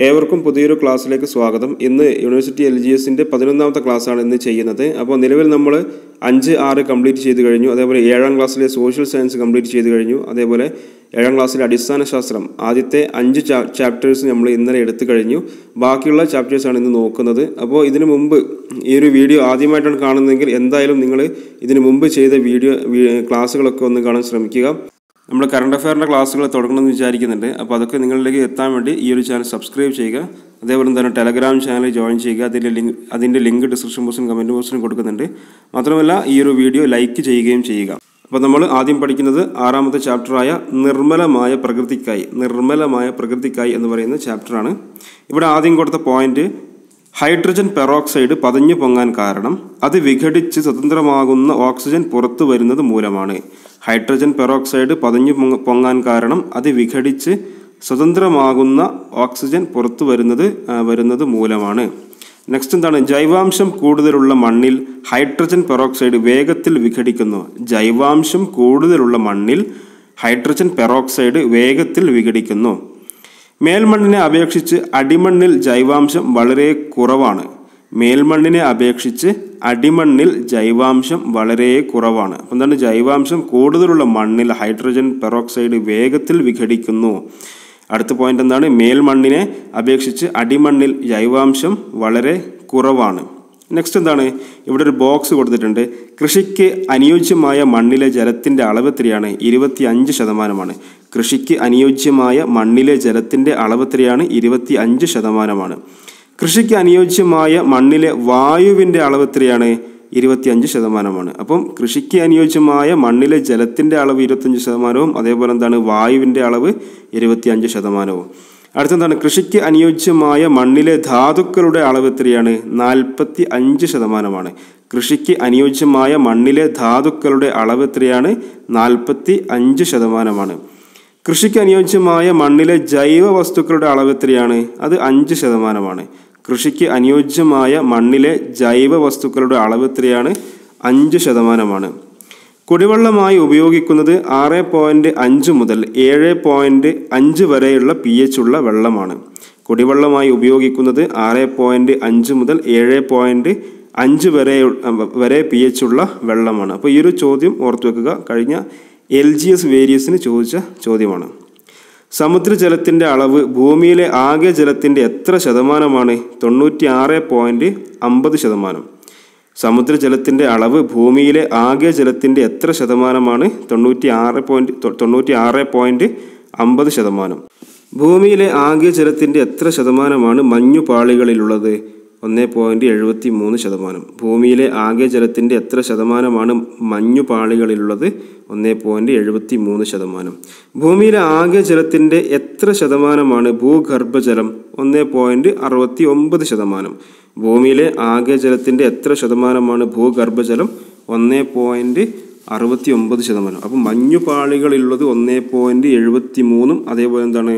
ഏവർക്കും പുതിയൊരു ക്ലാസ്സിലേക്ക് സ്വാഗതം ഇന്ന് യൂണിവേഴ്സിറ്റി എൽ ജി എസിൻ്റെ പതിനൊന്നാമത്തെ ക്ലാസ്സാണ് ഇന്ന് ചെയ്യുന്നത് അപ്പോൾ നിലവിൽ നമ്മൾ അഞ്ച് ആറ് കംപ്ലീറ്റ് ചെയ്ത് കഴിഞ്ഞു അതേപോലെ ഏഴാം ക്ലാസ്സിലെ സോഷ്യൽ സയൻസ് കംപ്ലീറ്റ് ചെയ്ത് കഴിഞ്ഞു അതേപോലെ ഏഴാം ക്ലാസ്സിലെ അടിസ്ഥാന ശാസ്ത്രം ആദ്യത്തെ അഞ്ച് ചാപ്റ്റേഴ്സ് നമ്മൾ ഇന്നലെ എടുത്തു കഴിഞ്ഞു ബാക്കിയുള്ള ചാപ്റ്റേഴ്സാണ് ഇന്ന് നോക്കുന്നത് അപ്പോൾ ഇതിനു മുമ്പ് ഈ ഒരു വീഡിയോ ആദ്യമായിട്ടാണ് കാണുന്നതെങ്കിൽ എന്തായാലും നിങ്ങൾ ഇതിനു മുമ്പ് ചെയ്ത വീഡിയോ ക്ലാസ്സുകളൊക്കെ ഒന്ന് കാണാൻ ശ്രമിക്കുക നമ്മൾ കറണ്ട് അഫയറിൻ്റെ ക്ലാസ്സുകൾ തുടങ്ങണമെന്ന് വിചാരിക്കുന്നുണ്ട് അപ്പോൾ അതൊക്കെ നിങ്ങളിലേക്ക് എത്താൻ വേണ്ടി ഈ ഒരു ചാനൽ സബ്സ്ക്രൈബ് ചെയ്യുക അതേപോലെ തന്നെ ടെലഗ്രാം ചാനൽ ജോയിൻ ചെയ്യുക അതിൻ്റെ ലിങ്ക് അതിൻ്റെ ലിങ്ക് ഡിസ്ക്രിപ്ഷൻ ബോക്സിലും കമൻറ്റ് ബോക്സിലും കൊടുക്കുന്നുണ്ട് മാത്രമല്ല ഈ ഒരു വീഡിയോ ലൈക്ക് ചെയ്യുകയും ചെയ്യുക അപ്പോൾ നമ്മൾ ആദ്യം പഠിക്കുന്നത് ആറാമത്തെ ചാപ്റ്ററായ നിർമ്മലമായ പ്രകൃതിക്കായി നിർമ്മലമായ പ്രകൃതിക്കായി എന്ന് പറയുന്ന ചാപ്റ്ററാണ് ഇവിടെ ആദ്യം കൊടുത്ത പോയിന്റ് ഹൈഡ്രജൻ പെറോക്സൈഡ് പതഞ്ഞു പൊങ്ങാൻ കാരണം അത് വിഘടിച്ച് സ്വതന്ത്രമാകുന്ന ഓക്സിജൻ പുറത്തു വരുന്നത് മൂലമാണ് ഹൈഡ്രജൻ പെറോക്സൈഡ് പതഞ്ഞു പൊങ്ങ- പൊങ്ങാൻ കാരണം അത് വിഘടിച്ച് സ്വതന്ത്രമാകുന്ന ഓക്സിജൻ പുറത്തു വരുന്നത് ആ, വരുന്നത് മൂലമാണ് നെക്സ്റ്റ് എന്താണ് ജൈവാംശം കൂടുതലുള്ള മണ്ണിൽ ഹൈഡ്രജൻ പെറോക്സൈഡ് വേഗത്തിൽ വിഘടിക്കുന്നു ജൈവാംശം കൂടുതലുള്ള മണ്ണിൽ ഹൈഡ്രജൻ പെറോക്സൈഡ് വേഗത്തിൽ വിഘടിക്കുന്നു മേൽമണ്ണിനെ അപേക്ഷിച്ച് അടിമണ്ണിൽ ജൈവാംശം വളരെ കുറവാണ് മേൽമണ്ണിനെ അപേക്ഷിച്ച് അടിമണ്ണിൽ ജൈവാംശം വളരെ കുറവാണ് അപ്പം എന്താണ് ജൈവാംശം കൂടുതലുള്ള മണ്ണിൽ ഹൈഡ്രജൻ പെറോക്സൈഡ് വേഗത്തിൽ വിഘടിക്കുന്നു അടുത്ത പോയിന്റ് എന്താണ് മേൽമണ്ണിനെ അപേക്ഷിച്ച് അടിമണ്ണിൽ ജൈവാംശം വളരെ കുറവാണ് നെക്സ്റ്റ് എന്താണ് ഇവിടെ ഒരു ബോക്സ് കൊടുത്തിട്ടുണ്ട് കൃഷിക്ക് അനുയോജ്യമായ മണ്ണിലെ ജലത്തിൻ്റെ അളവ് എത്രയാണ് ഇരുപത്തി അഞ്ച് ശതമാനമാണ് കൃഷിക്ക് അനുയോജ്യമായ മണ്ണിലെ ജലത്തിൻ്റെ അളവ് എത്രയാണ് ഇരുപത്തി അഞ്ച് ശതമാനമാണ് കൃഷിക്ക് അനുയോജ്യമായ മണ്ണിലെ വായുവിൻ്റെ അളവ് എത്രയാണ് ഇരുപത്തിയഞ്ച് ശതമാനമാണ് അപ്പം കൃഷിക്ക് അനുയോജ്യമായ മണ്ണിലെ ജലത്തിൻ്റെ അളവ് ഇരുപത്തഞ്ച് ശതമാനവും അതേപോലെ എന്താണ് വായുവിൻ്റെ അളവ് ഇരുപത്തിയഞ്ച് ശതമാനവും അടുത്തെന്താണ് കൃഷിക്ക് അനുയോജ്യമായ മണ്ണിലെ ധാതുക്കളുടെ അളവ് എത്രയാണ് നാൽപ്പത്തി അഞ്ച് ശതമാനമാണ് കൃഷിക്ക് അനുയോജ്യമായ മണ്ണിലെ ധാതുക്കളുടെ അളവ് എത്രയാണ് നാൽപ്പത്തി അഞ്ച് ശതമാനമാണ് കൃഷിക്ക് അനുയോജ്യമായ മണ്ണിലെ ജൈവ വസ്തുക്കളുടെ അളവ് എത്രയാണ് അത് അഞ്ച് ശതമാനമാണ് കൃഷിക്ക് അനുയോജ്യമായ മണ്ണിലെ ജൈവ വസ്തുക്കളുടെ അളവ് എത്രയാണ് അഞ്ച് ശതമാനമാണ് കുടിവെള്ളമായി ഉപയോഗിക്കുന്നത് ആറ് പോയിൻറ്റ് അഞ്ച് മുതൽ ഏഴ് പോയിൻറ്റ് അഞ്ച് വരെയുള്ള പി എച്ച് ഉള്ള വെള്ളമാണ് കുടിവെള്ളമായി ഉപയോഗിക്കുന്നത് ആറ് പോയിൻറ്റ് അഞ്ച് മുതൽ ഏഴ് പോയിൻറ്റ് അഞ്ച് വരെ വരെ പി എച്ച് ഉള്ള വെള്ളമാണ് അപ്പോൾ ഈ ഒരു ചോദ്യം ഓർത്തു വെക്കുക കഴിഞ്ഞ എൽ ജി എസ് വേരിയസിന് ചോദിച്ച ചോദ്യമാണ് സമുദ്രജലത്തിൻ്റെ അളവ് ഭൂമിയിലെ ആകെ ജലത്തിൻ്റെ എത്ര ശതമാനമാണ് തൊണ്ണൂറ്റി ആറ് പോയിൻറ്റ് അമ്പത് ശതമാനം സമുദ്രജലത്തിൻ്റെ അളവ് ഭൂമിയിലെ ആകെ ജലത്തിൻ്റെ എത്ര ശതമാനമാണ് തൊണ്ണൂറ്റി ആറ് പോയിൻറ്റ് തൊണ്ണൂറ്റി ആറ് പോയിൻറ്റ് അമ്പത് ശതമാനം ഭൂമിയിലെ ആകെ ജലത്തിൻ്റെ എത്ര ശതമാനമാണ് മഞ്ഞുപാളികളിലുള്ളത് ഒന്ന് പോയിൻറ്റ് എഴുപത്തി മൂന്ന് ശതമാനം ഭൂമിയിലെ ആകെ ജലത്തിൻ്റെ എത്ര ശതമാനമാണ് മഞ്ഞുപാളികളിലുള്ളത് ഒന്ന് പോയിൻറ്റ് എഴുപത്തി മൂന്ന് ശതമാനം ഭൂമിയിലെ ആകെ ജലത്തിൻ്റെ എത്ര ശതമാനമാണ് ഭൂഗർഭജലം ഒന്ന് പോയിൻറ്റ് അറുപത്തി ഒമ്പത് ശതമാനം ഭൂമിയിലെ ആകെ ജലത്തിൻ്റെ എത്ര ശതമാനമാണ് ഭൂഗർഭജലം ഒന്ന് പോയിൻറ്റ് അറുപത്തി ഒമ്പത് ശതമാനം അപ്പം മഞ്ഞുപാളികളുള്ളത് ഒന്ന് പോയിൻറ്റ് എഴുപത്തി മൂന്നും അതേപോലെ എന്താണ്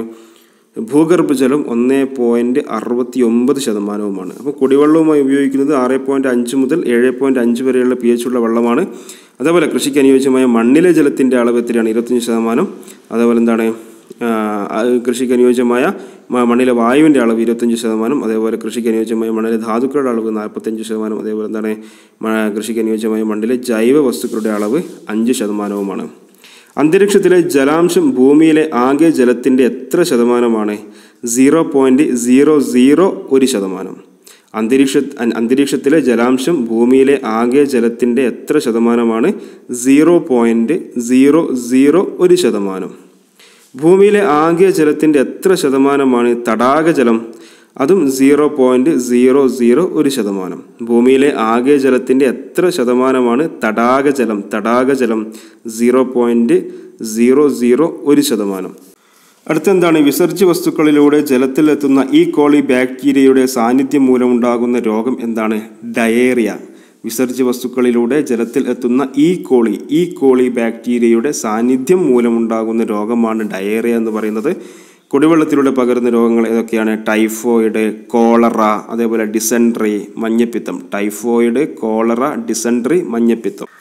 ഭൂഗർഭജലം ഒന്ന് പോയിൻറ്റ് അറുപത്തി ഒമ്പത് ശതമാനവുമാണ് അപ്പോൾ കുടിവെള്ളവുമായി ഉപയോഗിക്കുന്നത് ആറ് പോയിൻറ്റ് അഞ്ച് മുതൽ ഏഴ് പോയിൻറ്റ് അഞ്ച് വരെയുള്ള പി എച്ച് ഉള്ള വെള്ളമാണ് അതേപോലെ കൃഷിക്ക് അനുയോജ്യമായ മണ്ണിലെ ജലത്തിൻ്റെ അളവ് എത്രയാണ് ഇരുപത്തഞ്ച് ശതമാനം അതേപോലെ എന്താണ് ആ, അത് കൃഷിക്ക് അനുയോജ്യമായ മ- മണ്ണിലെ വായുവിൻ്റെ അളവ് ഇരുപത്തഞ്ച് ശതമാനം അതേപോലെ കൃഷിക്ക് അനുയോജ്യമായ മണ്ണിലെ ധാതുക്കളുടെ അളവ് നാൽപ്പത്തഞ്ച് ശതമാനം അതേപോലെ എന്താണ് മ- കൃഷിക്ക് അനുയോജ്യമായ മണ്ണിലെ ജൈവ വസ്തുക്കളുടെ അളവ് അഞ്ച് ശതമാനവുമാണ് അന്തരീക്ഷത്തിലെ ജലാംശം ഭൂമിയിലെ ആകെ ജലത്തിൻ്റെ എത്ര ശതമാനമാണ് സീറോ പോയിൻറ്റ് സീറോ സീറോ ഒരു ശതമാനം അന്തരീക്ഷ അ- അന്തരീക്ഷത്തിലെ ജലാംശം ഭൂമിയിലെ ആകെ ജലത്തിൻ്റെ എത്ര ശതമാനമാണ് സീറോ പോയിൻറ്റ് സീറോ സീറോ ഒരു ശതമാനം ഭൂമിയിലെ ആകെ ജലത്തിൻ്റെ എത്ര ശതമാനമാണ് തടാകജലം അതും സീറോ പോയിൻറ്റ് സീറോ സീറോ ഒരു ശതമാനം ഭൂമിയിലെ ആകെ ജലത്തിൻ്റെ എത്ര ശതമാനമാണ് തടാകജലം തടാകജലം സീറോ പോയിൻറ്റ് സീറോ സീറോ ഒരു ശതമാനം അടുത്തെന്താണ് വിസർജ്യ വസ്തുക്കളിലൂടെ ജലത്തിലെത്തുന്ന ഈ കോളി ബാക്ടീരിയയുടെ സാന്നിധ്യം മൂലമുണ്ടാകുന്ന രോഗം എന്താണ് ഡയേറിയ വിസർജ്യ വസ്തുക്കളിലൂടെ ജലത്തിൽ എത്തുന്ന ഈ കോളി ഈ കോളി ബാക്ടീരിയയുടെ സാന്നിധ്യം മൂലമുണ്ടാകുന്ന രോഗമാണ് ഡയേറിയ എന്ന് പറയുന്നത് കുടിവെള്ളത്തിലൂടെ പകരുന്ന രോഗങ്ങൾ ഏതൊക്കെയാണ് ടൈഫോയിഡ് കോളറ അതേപോലെ ഡിസെൻട്രി മഞ്ഞപ്പിത്തം ടൈഫോയിഡ് കോളറ ഡിസെൻട്രി മഞ്ഞപ്പിത്തം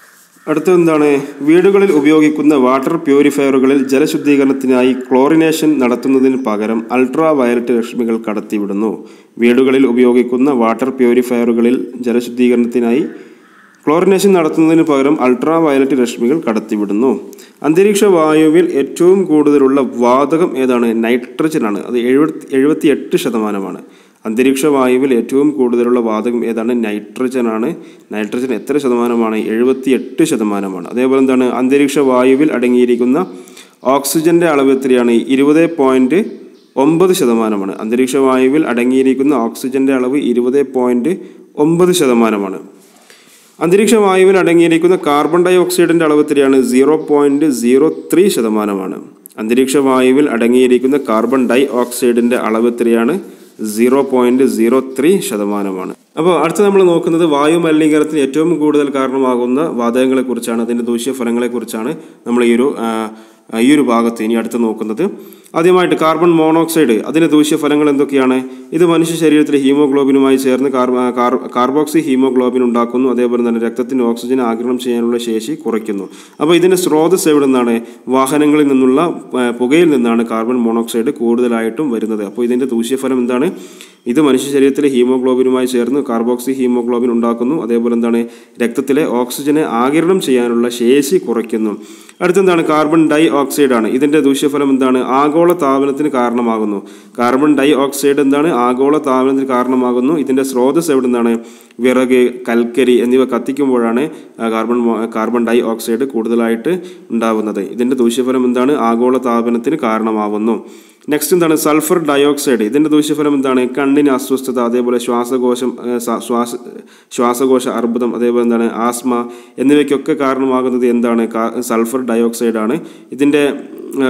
അടുത്ത എന്താണ് വീടുകളിൽ ഉപയോഗിക്കുന്ന വാട്ടർ പ്യൂരിഫയറുകളിൽ ജലശുദ്ധീകരണത്തിനായി ക്ലോറിനേഷൻ നടത്തുന്നതിന് പകരം അൾട്രാ വയലറ്റ് രശ്മികൾ കടത്തിവിടുന്നു വീടുകളിൽ ഉപയോഗിക്കുന്ന വാട്ടർ പ്യൂരിഫയറുകളിൽ ജലശുദ്ധീകരണത്തിനായി ക്ലോറിനേഷൻ നടത്തുന്നതിന് പകരം അൾട്രാ വയലറ്റ് രശ്മികൾ കടത്തിവിടുന്നു അന്തരീക്ഷ വായുവിൽ ഏറ്റവും കൂടുതലുള്ള വാതകം ഏതാണ് നൈട്രജൻ ആണ് അത് എഴുപത്തി എഴുപത്തി എട്ട് ശതമാനമാണ് അന്തരീക്ഷ വായുവിൽ ഏറ്റവും കൂടുതലുള്ള വാതകം ഏതാണ് നൈട്രജൻ ആണ് നൈട്രജൻ എത്ര ശതമാനമാണ് എഴുപത്തി എട്ട് ശതമാനമാണ് അതേപോലെ എന്താണ് അന്തരീക്ഷ വായുവിൽ അടങ്ങിയിരിക്കുന്ന ഓക്സിജന്റെ അളവ് എത്രയാണ് ഇരുപത് പോയിന്റ് ഒമ്പത് ശതമാനമാണ് അന്തരീക്ഷ വായുവിൽ അടങ്ങിയിരിക്കുന്ന ഓക്സിജന്റെ അളവ് ഇരുപത് പോയിന്റ് ഒമ്പത് ശതമാനമാണ് അന്തരീക്ഷ വായുവിൽ അടങ്ങിയിരിക്കുന്ന കാർബൺ ഡൈ ഓക്സൈഡിന്റെ അളവ് എത്രയാണ് സീറോ പോയിന്റ് സീറോ ത്രീ ശതമാനമാണ് അന്തരീക്ഷ വായുവിൽ അടങ്ങിയിരിക്കുന്ന കാർബൺ ഡൈ ഓക്സൈഡിന്റെ അളവ് എത്രയാണ് സീറോ പോയിന്റ് സീറോ ത്രീ ശതമാനമാണ് അപ്പോൾ അടുത്ത നമ്മൾ നോക്കുന്നത് വായു മലിനീകരണത്തിന് ഏറ്റവും കൂടുതൽ കാരണമാകുന്ന വാതകങ്ങളെ കുറിച്ചാണ് അതിൻ്റെ ദൂഷ്യഫലങ്ങളെ കുറിച്ചാണ് നമ്മൾ ഈ ഒരു ആ, ഈ ഒരു ഭാഗത്ത് ഇനി അടുത്ത് നോക്കുന്നത് ആദ്യമായിട്ട് കാർബൺ മോണോക്സൈഡ് അതിൻ്റെ ദൂഷ്യഫലങ്ങൾ എന്തൊക്കെയാണ് ഇത് മനുഷ്യ ശരീരത്തിലെ ഹീമോഗ്ലോബിനുമായി ചേർന്ന് കാർബ കാർ കാർബോക്സി ഹീമോഗ്ലോബിൻ ഉണ്ടാക്കുന്നു അതേപോലെ തന്നെ രക്തത്തിന് ഓക്സിജൻ ആഗിരണം ചെയ്യാനുള്ള ശേഷി കുറയ്ക്കുന്നു അപ്പോൾ ഇതിൻ്റെ സ്രോതസ് എവിടെ നിന്നാണ് വാഹനങ്ങളിൽ നിന്നുള്ള ആ, പുകയിൽ നിന്നാണ് കാർബൺ മോണോക്സൈഡ് കൂടുതലായിട്ടും വരുന്നത് അപ്പോൾ ഇതിൻ്റെ ദൂഷ്യഫലം എന്താണ് ഇത് മനുഷ്യ ശരീരത്തിലെ ഹീമോഗ്ലോബിനുമായി ചേർന്ന് കാർബോക്സി ഹീമോഗ്ലോബിൻ ഉണ്ടാക്കുന്നു അതേപോലെ എന്താണ് രക്തത്തിലെ ഓക്സിജനെ ആകിരണം ചെയ്യാനുള്ള ശേഷി കുറയ്ക്കുന്നു അടുത്തെന്താണ് കാർബൺ ഡൈ ഓക്സൈഡ് ആണ് ഇതിന്റെ ദൂഷ്യഫലം എന്താണ് ആഗോള താപനത്തിന് കാരണമാകുന്നു കാർബൺ ഡൈ ഓക്സൈഡ് എന്താണ് ആഗോള താപനത്തിന് കാരണമാകുന്നു ഇതിന്റെ സ്രോതസ് എവിടെ നിന്നാണ് വിറക് കൽക്കരി എന്നിവ കത്തിക്കുമ്പോഴാണ് ആ, കാർബൺ മോ- കാർബൺ ഡൈ ഓക്സൈഡ് കൂടുതലായിട്ട് ഉണ്ടാവുന്നത് ഇതിന്റെ ദൂഷ്യഫലം എന്താണ് ആഗോള താപനത്തിന് കാരണമാവുന്നു നെക്സ്റ്റ് എന്താണ് സൾഫർ ഡയോക്സൈഡ് ഇതിന്റെ ദൂഷ്യഫലം എന്താണ് കണ്ണിന് അസ്വസ്ഥത അതേപോലെ ശ്വാസകോശം ആ, സ- ശ്വാസ ശ്വാസകോശ അർബുദം അതേപോലെ എന്താണ് ആസ്മ എന്നിവയ്ക്കൊക്കെ കാരണമാകുന്നത് എന്താണ് കാ- സൾഫർ ഡയോക്സൈഡ് ആണ് ഇതിന്റെ ആ,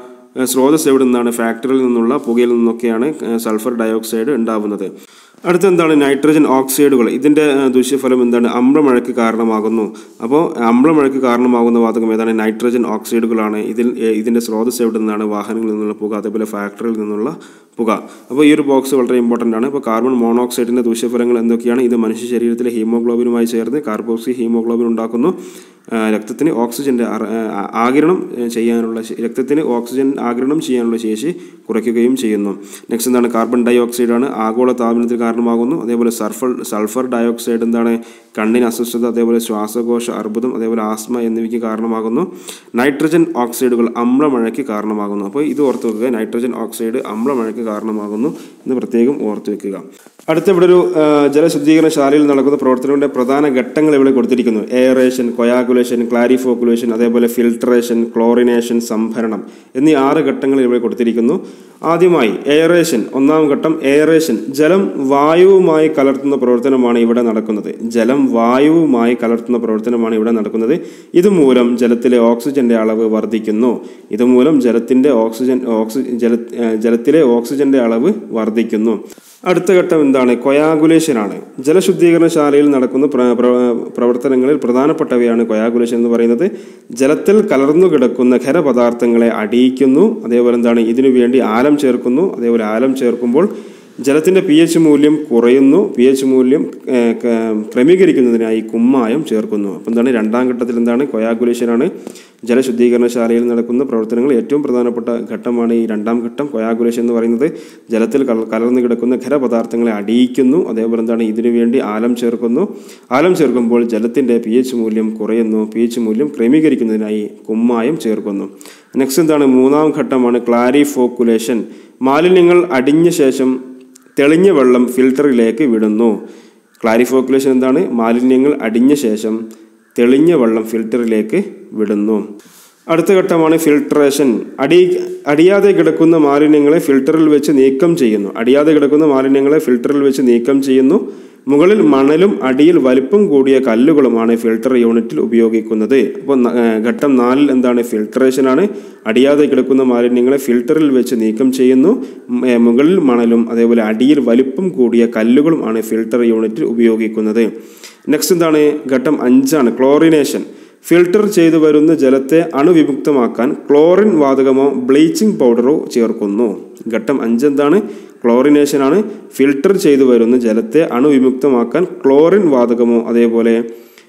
സ്രോതസ് എവിടെ നിന്നാണ് ഫാക്ടറിയിൽ നിന്നുള്ള പുകയിൽ നിന്നൊക്കെയാണ് ആ, സൾഫർ ഡയോക്സൈഡ് ഉണ്ടാവുന്നത് അടുത്ത എന്താണ് നൈട്രജൻ ഓക്സൈഡുകൾ ഇതിൻ്റെ ആ, ദൂഷ്യഫലം എന്താണ് അമ്ലമഴയ്ക്ക് കാരണമാകുന്നു അപ്പോൾ അമ്ലമഴയ്ക്ക് കാരണമാകുന്ന വാതകം ഏതാണ് നൈട്രജൻ ഓക്സൈഡുകളാണ് ഇതിൽ ഏ, ഇതിൻ്റെ സ്രോതസ് എവിടെ നിന്നാണ് വാഹനങ്ങളിൽ നിന്നുള്ള പുക അതേപോലെ ഫാക്ടറിയിൽ നിന്നുള്ള പുക അപ്പോൾ ഈ ഒരു ബോക്സ് വളരെ ഇമ്പോർട്ടൻ്റ് ആണ് അപ്പോൾ കാർബൺ മോണോക്സൈഡിൻ്റെ ദൂഷ്യഫലങ്ങൾ എന്തൊക്കെയാണ് ഇത് മനുഷ്യ ശരീരത്തിലെ ഹീമോഗ്ലോബിനുമായി ചേർന്ന് കാർബോക്സി ഹീമോഗ്ലോബിൻ ഉണ്ടാക്കുന്നു ആ, രക്തത്തിന് ഓക്സിജൻ്റെ അറ- ആ, ആഗിരണം ഏ, ചെയ്യാനുള്ള ശേ- രക്തത്തിന് ഓക്സിജൻ ആഗിരണം ചെയ്യാനുള്ള ശേഷി കുറയ്ക്കുകയും ചെയ്യുന്നു നെക്സ്റ്റ് എന്താണ് കാർബൺ ഡൈ ഓക്സൈഡ് ആണ് ആഗോള താപനത്തിന് കാരണമാകുന്നു അതേപോലെ സൾഫർ സൾഫർ ഡയോക്സൈഡ് എന്താണ് കണ്ണിന് അസ്വസ്ഥത അതേപോലെ ശ്വാസകോശ അർബുദം അതേപോലെ ആസ്മ എന്നിവയ്ക്ക് കാരണമാകുന്നു നൈട്രജൻ ഓക്സൈഡുകൾ അമ്ലമഴയ്ക്ക് കാരണമാകുന്നു അപ്പോൾ ഇത് ഓർത്ത് വെക്കുക നൈട്രജൻ ഓക്സൈഡ് അമ്ലമഴയ്ക്ക് കാരണമാകുന്നു എന്ന് പ്രത്യേകം ഓർത്ത് വെക്കുക അടുത്ത ഇവിടെ ഒരു ആ, ജലശുദ്ധീകരണശാലയിൽ നടക്കുന്ന പ്രവർത്തനങ്ങളുടെ പ്രധാന ഘട്ടങ്ങൾ ഇവിടെ കൊടുത്തിരിക്കുന്നു എയറേഷൻ കൊയാഗുലേഷൻ ക്ലാരിഫോക്കുലേഷൻ അതേപോലെ ഫിൽട്രേഷൻ ക്ലോറിനേഷൻ സംഭരണം എന്നീ ആറ് ഘട്ടങ്ങൾ ഇവിടെ കൊടുത്തിരിക്കുന്നു ആദ്യമായി എയറേഷൻ ഒന്നാം ഘട്ടം എയറേഷൻ ജലം വായുവുമായി കലർത്തുന്ന പ്രവർത്തനമാണ് ഇവിടെ നടക്കുന്നത് ജലം വായുവുമായി കലർത്തുന്ന പ്രവർത്തനമാണ് ഇവിടെ നടക്കുന്നത് ഇതുമൂലം ജലത്തിലെ ഓക്സിജന്റെ അളവ് വർദ്ധിക്കുന്നു ഇതുമൂലം ജലത്തിന്റെ ഓക്സിജൻ ഓക്സി ജല ഏഹ് ജലത്തിലെ ഓക്സിജന്റെ അളവ് വർദ്ധിക്കുന്നു അടുത്ത ഘട്ടം എന്താണ് കൊയാഗുലേഷൻ ആണ് ജലശുദ്ധീകരണശാലയിൽ നടക്കുന്ന പ്ര- പ്ര- പ്രവർത്തനങ്ങളിൽ പ്രധാനപ്പെട്ടവയാണ് കൊയാഗുലേഷൻ എന്ന് പറയുന്നത് ജലത്തിൽ കലർന്നു കിടക്കുന്ന ഖരപദാർത്ഥങ്ങളെ അടിയിക്കുന്നു അതേപോലെ എന്താണ് ഇതിനു വേണ്ടി ആലം ചേർക്കുന്നു അതേപോലെ ആലം ചേർക്കുമ്പോൾ ജലത്തിന്റെ പി എച്ച് മൂല്യം കുറയുന്നു പി എച്ച് മൂല്യം ഏഹ്, ക- ക്രമീകരിക്കുന്നതിനായി കുമ്മായം ചേർക്കുന്നു അപ്പം എന്താണ് രണ്ടാം ഘട്ടത്തിൽ എന്താണ് കൊയാഗുലേഷൻ ആണ് ജലശുദ്ധീകരണശാലയിൽ നടക്കുന്ന പ്രവർത്തനങ്ങൾ ഏറ്റവും പ്രധാനപ്പെട്ട ഘട്ടമാണ് ഈ രണ്ടാം ഘട്ടം കൊയാഗുലേഷൻ എന്ന് പറയുന്നത് ജലത്തിൽ കല- കലർന്നു കിടക്കുന്ന ഖരപദാർത്ഥങ്ങളെ അടിയിക്കുന്നു അതേപോലെ എന്താണ് ഇതിനു വേണ്ടി ആലം ചേർക്കുന്നു ആലം ചേർക്കുമ്പോൾ ജലത്തിന്റെ പി എച്ച് മൂല്യം കുറയുന്നു പി എച്ച് മൂല്യം ക്രമീകരിക്കുന്നതിനായി കുമ്മായം ചേർക്കുന്നു നെക്സ്റ്റ് എന്താണ് മൂന്നാം ഘട്ടമാണ് ക്ലാരിഫോക്കുലേഷൻ മാലിന്യങ്ങൾ അടിഞ്ഞ ശേഷം തെളിഞ്ഞ വെള്ളം ഫിൽറ്ററിലേക്ക് വിടുന്നു ക്ലാരിഫോക്കുലേഷൻ എന്താണ് മാലിന്യങ്ങൾ അടിഞ്ഞ ശേഷം തെളിഞ്ഞ വെള്ളം ഫിൽറ്ററിലേക്ക് വിടുന്നു അടുത്ത ഘട്ടമാണ് ഫിൽട്രേഷൻ അടി അടിയാതെ കിടക്കുന്ന മാലിന്യങ്ങളെ ഫിൽറ്ററിൽ വെച്ച് നീക്കം ചെയ്യുന്നു അടിയാതെ കിടക്കുന്ന മാലിന്യങ്ങളെ ഫിൽറ്ററിൽ വെച്ച് നീക്കം ചെയ്യുന്നു മുകളിൽ മണലും അടിയിൽ വലിപ്പം കൂടിയ കല്ലുകളുമാണ് ഫിൽട്ടർ യൂണിറ്റിൽ ഉപയോഗിക്കുന്നത് അപ്പോൾ ന- ഏഹ് ഘട്ടം നാലിൽ എന്താണ് ഫിൽട്രേഷനാണ് അടിയാതെ കിടക്കുന്ന മാലിന്യങ്ങളെ ഫിൽട്ടറിൽ വെച്ച് നീക്കം ചെയ്യുന്നു ഉം, ഏഹ് മുകളിൽ മണലും അതേപോലെ അടിയിൽ വലിപ്പം കൂടിയ കല്ലുകളും ആണ് ഫിൽട്ടർ യൂണിറ്റിൽ ഉപയോഗിക്കുന്നത് നെക്സ്റ്റ് എന്താണ് ഘട്ടം അഞ്ചാണ് ക്ലോറിനേഷൻ ഫിൽട്ടർ ചെയ്തു വരുന്ന ജലത്തെ അണുവിമുക്തമാക്കാൻ ക്ലോറിൻ വാതകമോ ബ്ലീച്ചിങ് പൗഡറോ ചേർക്കുന്നു ഘട്ടം അഞ്ച് എന്താണ് ക്ലോറിനേഷൻ ആണ് ഫിൽട്ടർ ചെയ്തു വരുന്ന ജലത്തെ അണുവിമുക്തമാക്കാൻ ക്ലോറിൻ വാതകമോ അതേപോലെ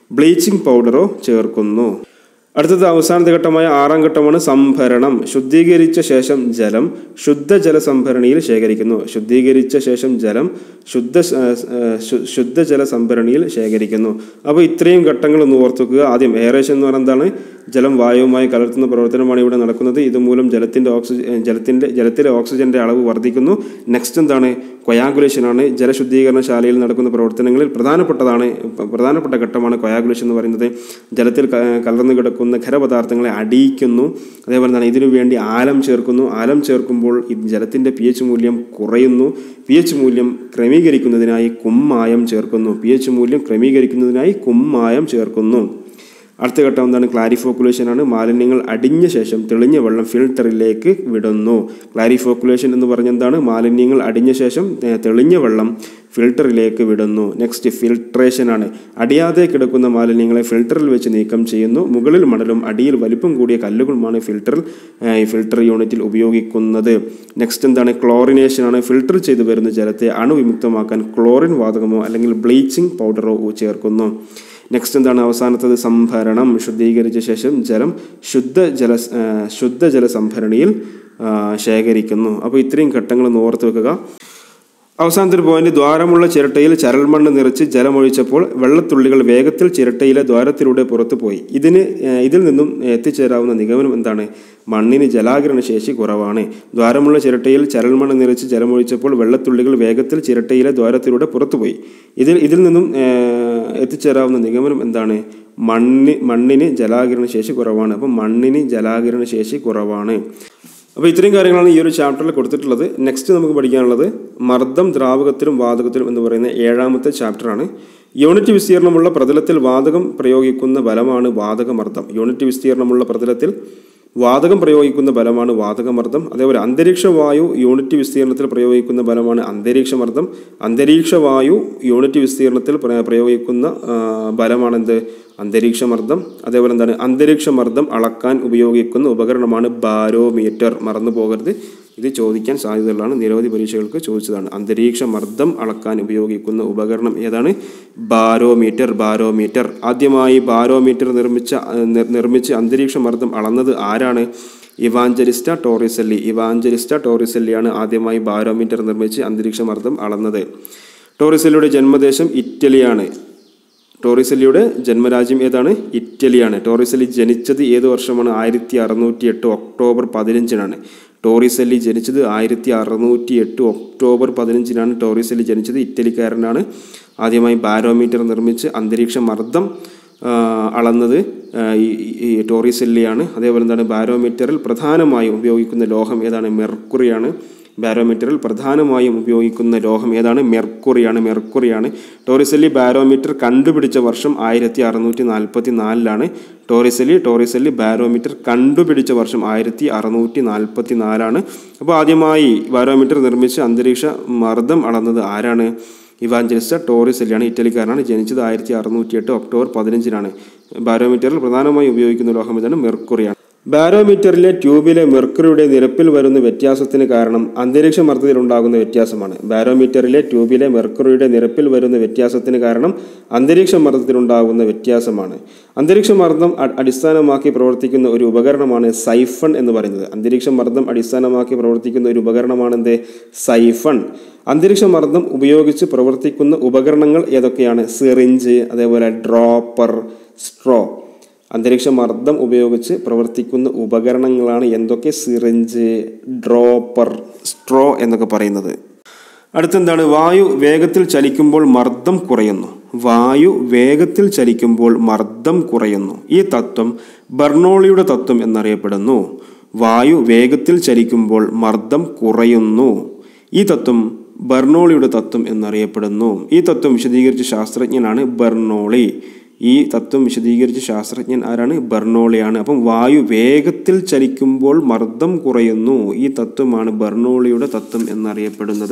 ബ്ലീച്ചിങ് പൗഡറോ ചേർക്കുന്നു അടുത്തത് അവസാനത്തെ ഘട്ടമായ ആറാം ഘട്ടമാണ് സംഭരണം ശുദ്ധീകരിച്ച ശേഷം ജലം ശുദ്ധജല സംഭരണിയിൽ ശേഖരിക്കുന്നു ശുദ്ധീകരിച്ച ശേഷം ജലം ശുദ്ധ ആ, ആ, ശു- ശുദ്ധജല സംഭരണിയിൽ ശേഖരിക്കുന്നു അപ്പോൾ ഇത്രയും ഘട്ടങ്ങൾ ഒന്ന് ഓർത്ത് വെക്കുക ആദ്യം എയറേഷൻ എന്ന് പറയുന്നത് എന്താണ് ജലം വായുവുമായി കലർത്തുന്ന പ്രവർത്തനമാണ് ഇവിടെ നടക്കുന്നത് ഇതുമൂലം ജലത്തിൻ്റെ ഓക്സിജൻ ജലത്തിൻ്റെ ജലത്തിലെ ഓക്സിജൻ്റെ അളവ് വർദ്ധിക്കുന്നു നെക്സ്റ്റ് എന്താണ് കൊയാഗുലേഷൻ ആണ് ജലശുദ്ധീകരണശാലയിൽ നടക്കുന്ന പ്രവർത്തനങ്ങളിൽ പ്രധാനപ്പെട്ടതാണ് പ- പ്രധാനപ്പെട്ട ഘട്ടമാണ് കൊയാഗുലേഷൻ എന്ന് പറയുന്നത് ജലത്തിൽ ക- കലർന്നു കിടക്കുന്ന ഖരപദാർത്ഥങ്ങളെ അടിയിക്കുന്നു അതേപോലെ തന്നെ ഇതിനു വേണ്ടി ആലം ചേർക്കുന്നു ആലം ചേർക്കുമ്പോൾ ഈ ജലത്തിൻ്റെ പി എച്ച് മൂല്യം കുറയുന്നു പി എച്ച് മൂല്യം ക്രമീകരിക്കുന്നതിനായി കുമ്മായം ചേർക്കുന്നു പി എച്ച് മൂല്യം ക്രമീകരിക്കുന്നതിനായി കുമ്മായം ചേർക്കുന്നു അടുത്ത ഘട്ടം എന്താണ് ക്ലാരിഫോക്കുലേഷൻ ആണ് മാലിന്യങ്ങൾ അടിഞ്ഞ ശേഷം തെളിഞ്ഞ വെള്ളം ഫിൽട്ടറിലേക്ക് വിടുന്നു ക്ലാരിഫോക്കുലേഷൻ എന്ന് പറഞ്ഞ എന്താണ് മാലിന്യങ്ങൾ അടിഞ്ഞ ശേഷം ഏ, തെളിഞ്ഞ വെള്ളം ഫിൽട്ടറിലേക്ക് വിടുന്നു നെക്സ്റ്റ് ഫിൽട്രേഷൻ ആണ് അടിയാതെ കിടക്കുന്ന മാലിന്യങ്ങളെ ഫിൽട്ടറിൽ വെച്ച് നീക്കം ചെയ്യുന്നു മുകളിൽ മണലും അടിയിൽ വലിപ്പം കൂടിയ കല്ലുകളുമാണ് ഫിൽട്ടറിൽ ഏ, ഈ ഫിൽട്ടർ യൂണിറ്റിൽ ഉപയോഗിക്കുന്നത് നെക്സ്റ്റ് എന്താണ് ക്ലോറിനേഷൻ ആണ് ഫിൽട്ടർ ചെയ്തു വരുന്ന ജലത്തെ അണുവിമുക്തമാക്കാൻ ക്ലോറിൻ വാതകമോ അല്ലെങ്കിൽ ബ്ലീച്ചിങ് പൗഡറോ ചേർക്കുന്നു നെക്സ്റ്റ് എന്താണ് അവസാനത്തത് സംഭരണം ശുദ്ധീകരിച്ച ശേഷം ജലം ശുദ്ധജല ആ, ശുദ്ധജല സംഭരണിയിൽ ആ, ശേഖരിക്കുന്നു അപ്പോൾ ഇത്രയും ഘട്ടങ്ങൾ ഒന്ന് ഓർത്ത് വെക്കുക അവസാനത്തെ ഒരു പോയിന്റ് ദ്വാരമുള്ള ചിരട്ടയിൽ ചരൽമണ്ണ് നിറച്ച് ജലമൊഴിച്ചപ്പോൾ വെള്ളത്തുള്ളികൾ വേഗത്തിൽ ചിരട്ടയിലെ ദ്വാരത്തിലൂടെ പുറത്തു പോയി ഇതിന് ഏഹ്, ഇതിൽ നിന്നും എത്തിച്ചേരാവുന്ന നിഗമനം എന്താണ് മണ്ണിന് ജലാകിരണ ശേഷി കുറവാണ് ദ്വാരമുള്ള ചിരട്ടയിൽ ചരൽമണ്ണ് നിറച്ച് ജലമൊഴിച്ചപ്പോൾ വെള്ളത്തുള്ളികൾ വേഗത്തിൽ ചിരട്ടയിലെ ദ്വാരത്തിലൂടെ പുറത്തുപോയി ഇതിൽ ഇതിൽ നിന്നും ഏഹ്, എത്തിച്ചേരാവുന്ന നിഗമനം എന്താണ് മണ്ണ് മണ്ണിന് ജലാകിരണ ശേഷി കുറവാണ് അപ്പം മണ്ണിന് ജലാകിരണ ശേഷി കുറവാണ് അപ്പോൾ ഇത്രയും കാര്യങ്ങളാണ് ഈ ഒരു ചാപ്റ്ററിൽ കൊടുത്തിട്ടുള്ളത് നെക്സ്റ്റ് നമുക്ക് പഠിക്കാനുള്ളത് മർദ്ദം ദ്രാവകത്തിലും വാതകത്തിലും എന്ന് പറയുന്ന ഏഴാമത്തെ ചാപ്റ്ററാണ് യൂണിറ്റ് വിസ്തീർണമുള്ള പ്രതലത്തിൽ വാതകം പ്രയോഗിക്കുന്ന ബലമാണ് വാതകമർദ്ദം യൂണിറ്റ് വിസ്തീർണമുള്ള പ്രതലത്തിൽ വാതകം പ്രയോഗിക്കുന്ന ബലമാണ് വാതകമർദ്ദം അതേപോലെ അന്തരീക്ഷ വായു യൂണിറ്റ് വിസ്തീർണത്തിൽ പ്രയോഗിക്കുന്ന ബലമാണ് അന്തരീക്ഷമർദ്ദം അന്തരീക്ഷ വായു യൂണിറ്റ് വിസ്തീർണത്തിൽ പ്ര- പ്രയോഗിക്കുന്ന ആ, ബലമാണെന്ത് അന്തരീക്ഷമർദ്ദം അതേപോലെ എന്താണ് അന്തരീക്ഷമർദ്ദം അളക്കാൻ ഉപയോഗിക്കുന്ന ഉപകരണമാണ് ബാരോമീറ്റർ മറന്നു പോകരുത് ഇത് ചോദിക്കാൻ സാധ്യതയുള്ളതാണ് നിരവധി പരീക്ഷകൾക്ക് ചോദിച്ചതാണ് അന്തരീക്ഷ മർദ്ദം അളക്കാൻ ഉപയോഗിക്കുന്ന ഉപകരണം ഏതാണ് ബാരോമീറ്റർ ബാരോമീറ്റർ ആദ്യമായി ബാരോമീറ്റർ നിർമ്മിച്ച നിർ- നിർമ്മിച്ച് അന്തരീക്ഷ മർദ്ദം അളന്നത് ആരാണ് ഇവാഞ്ചലിസ്റ്റ ടോറിസെല്ലി ഇവാഞ്ചലിസ്റ്റ ടോറിസെല്ലിയാണ് ആദ്യമായി ബാരോമീറ്റർ നിർമ്മിച്ച് അന്തരീക്ഷ മർദ്ദം അളന്നത് ടോറിസെല്ലിയുടെ ജന്മദേശം ഇറ്റലിയാണ് ടോറിസെല്ലിയുടെ ജന്മരാജ്യം ഏതാണ് ഇറ്റലിയാണ് ടോറിസെല്ലി ജനിച്ചത് ഏത് വർഷമാണ് ആയിരത്തി അറുന്നൂറ്റി എട്ട് ഒക്ടോബർ പതിനഞ്ചിനാണ് ടോറിസെല്ലി ജനിച്ചത് ആയിരത്തി അറുന്നൂറ്റി എട്ട് ഒക്ടോബർ പതിനഞ്ചിനാണ് ടോറിസെല്ലി ജനിച്ചത് ഇറ്റലിക്കാരനാണ് ആദ്യമായി ബാരോമീറ്റർ നിർമ്മിച്ച് അന്തരീക്ഷ മർദ്ദം ആ, അളന്നത് ആ, ഈ ഈ ടോറിസെല്ലിയാണ് അതേപോലെ എന്താണ് ബാരോമീറ്ററിൽ പ്രധാനമായും ഉപയോഗിക്കുന്ന ലോഹം ഏതാണ് മെർക്കുറിയാണ് ബാരോമീറ്ററിൽ പ്രധാനമായും ഉപയോഗിക്കുന്ന ലോഹം ഏതാണ് മെർക്കുറിയാണ് മെർക്കുറിയാണ് ടോറിസെല്ലി ബാരോമീറ്റർ കണ്ടുപിടിച്ച വർഷം ആയിരത്തി അറുന്നൂറ്റി നാൽപ്പത്തി നാലിലാണ് ടോറിസെല്ലി ടോറിസെല്ലി ബാരോമീറ്റർ കണ്ടുപിടിച്ച വർഷം ആയിരത്തി അറുന്നൂറ്റി നാൽപ്പത്തി നാലാണ് അപ്പോൾ ആദ്യമായി ബാരോമീറ്റർ നിർമ്മിച്ച് അന്തരീക്ഷ മർദ്ദം അളന്നത് ആരാണ് ഇവാഞ്ചലിസ്റ്റ ടോറിസെല്ലിയാണ് ഇറ്റലിക്കാരനാണ് ജനിച്ചത് ആയിരത്തി അറുന്നൂറ്റി എട്ട് ഒക്ടോബർ പതിനഞ്ചിനാണ് ബാരോമീറ്ററിൽ പ്രധാനമായും ഉപയോഗിക്കുന്ന ലോഹം ഇതാണ് മെർക്കുറിയാണ് ബാരോമീറ്ററിലെ ട്യൂബിലെ മെർക്കുറിയുടെ നിരപ്പിൽ വരുന്ന വ്യത്യാസത്തിന് കാരണം അന്തരീക്ഷ മർദ്ദത്തിലുണ്ടാകുന്ന വ്യത്യാസമാണ് ബാരോമീറ്ററിലെ ട്യൂബിലെ മെർക്കുറിയുടെ നിരപ്പിൽ വരുന്ന വ്യത്യാസത്തിന് കാരണം അന്തരീക്ഷ മർദ്ദത്തിലുണ്ടാകുന്ന വ്യത്യാസമാണ് അന്തരീക്ഷ മർദ്ദം അ- അടിസ്ഥാനമാക്കി പ്രവർത്തിക്കുന്ന ഒരു ഉപകരണമാണ് സൈഫൺ എന്ന് പറയുന്നത് അന്തരീക്ഷ മർദ്ദം അടിസ്ഥാനമാക്കി പ്രവർത്തിക്കുന്ന ഒരു ഉപകരണമാണ് എന്ത് സൈഫൺ അന്തരീക്ഷ മർദ്ദം ഉപയോഗിച്ച് പ്രവർത്തിക്കുന്ന ഉപകരണങ്ങൾ ഏതൊക്കെയാണ് സിറിഞ്ച് അതേപോലെ ഡ്രോപ്പർ സ്ട്രോ അന്തരീക്ഷ മർദ്ദം ഉപയോഗിച്ച് പ്രവർത്തിക്കുന്ന ഉപകരണങ്ങളാണ് എന്തൊക്കെ സിറിഞ്ച് ഡ്രോപ്പർ സ്ട്രോ എന്നൊക്കെ പറയുന്നത് അടുത്തെന്താണ് വായു വേഗത്തിൽ ചലിക്കുമ്പോൾ മർദ്ദം കുറയുന്നു വായു വേഗത്തിൽ ചലിക്കുമ്പോൾ മർദ്ദം കുറയുന്നു ഈ തത്വം ബർണോളിയുടെ തത്വം എന്നറിയപ്പെടുന്നു വായു വേഗത്തിൽ ചലിക്കുമ്പോൾ മർദ്ദം കുറയുന്നു ഈ തത്വം ബർണോളിയുടെ തത്വം എന്നറിയപ്പെടുന്നു ഈ തത്വം വിശദീകരിച്ച ശാസ്ത്രജ്ഞനാണ് ബർണോളി ഈ തത്വം വിശദീകരിച്ച ശാസ്ത്രജ്ഞൻ ആരാണ് ബർണോളിയാണ് അപ്പം വായു വേഗത്തിൽ ചലിക്കുമ്പോൾ മർദ്ദം കുറയുന്നു ഈ തത്വമാണ് ബർണോളിയുടെ തത്വം എന്നറിയപ്പെടുന്നത്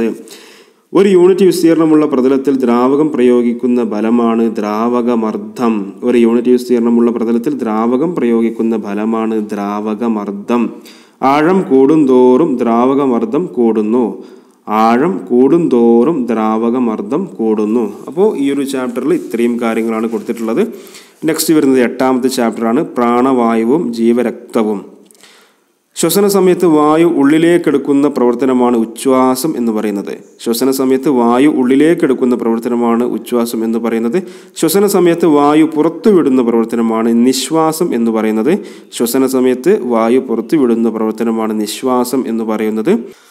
ഒരു യൂണിറ്റ് വിസ്തീർണമുള്ള പ്രതലത്തിൽ ദ്രാവകം പ്രയോഗിക്കുന്ന ബലമാണ് ദ്രാവകമർദ്ദം ഒരു യൂണിറ്റ് വിസ്തീർണമുള്ള പ്രതലത്തിൽ ദ്രാവകം പ്രയോഗിക്കുന്ന ഫലമാണ് ദ്രാവകമർദ്ദം ആഴം കൂടുന്തോറും ദ്രാവകമർദ്ദം കൂടുന്നു ആഴം കൂടുന്തോറും ദ്രാവകമർദ്ദം കൂടുന്നു അപ്പോൾ ഈ ഒരു ചാപ്റ്ററിൽ ഇത്രയും കാര്യങ്ങളാണ് കൊടുത്തിട്ടുള്ളത് നെക്സ്റ്റ് വരുന്നത് എട്ടാമത്തെ ചാപ്റ്ററാണ് പ്രാണവായുവും ജീവരക്തവും ശ്വസന സമയത്ത് വായു ഉള്ളിലേക്കെടുക്കുന്ന പ്രവർത്തനമാണ് ഉച്ഛ്വാസം എന്ന് പറയുന്നത് ശ്വസന സമയത്ത് വായു ഉള്ളിലേക്കെടുക്കുന്ന പ്രവർത്തനമാണ് ഉച്ഛ്വാസം എന്ന് പറയുന്നത് ശ്വസന സമയത്ത് വായു പുറത്തു വിടുന്ന പ്രവർത്തനമാണ് നിശ്വാസം എന്ന് പറയുന്നത് ശ്വസന സമയത്ത് വായു പുറത്തു വിടുന്ന പ്രവർത്തനമാണ് നിശ്വാസം എന്ന് പറയുന്നത്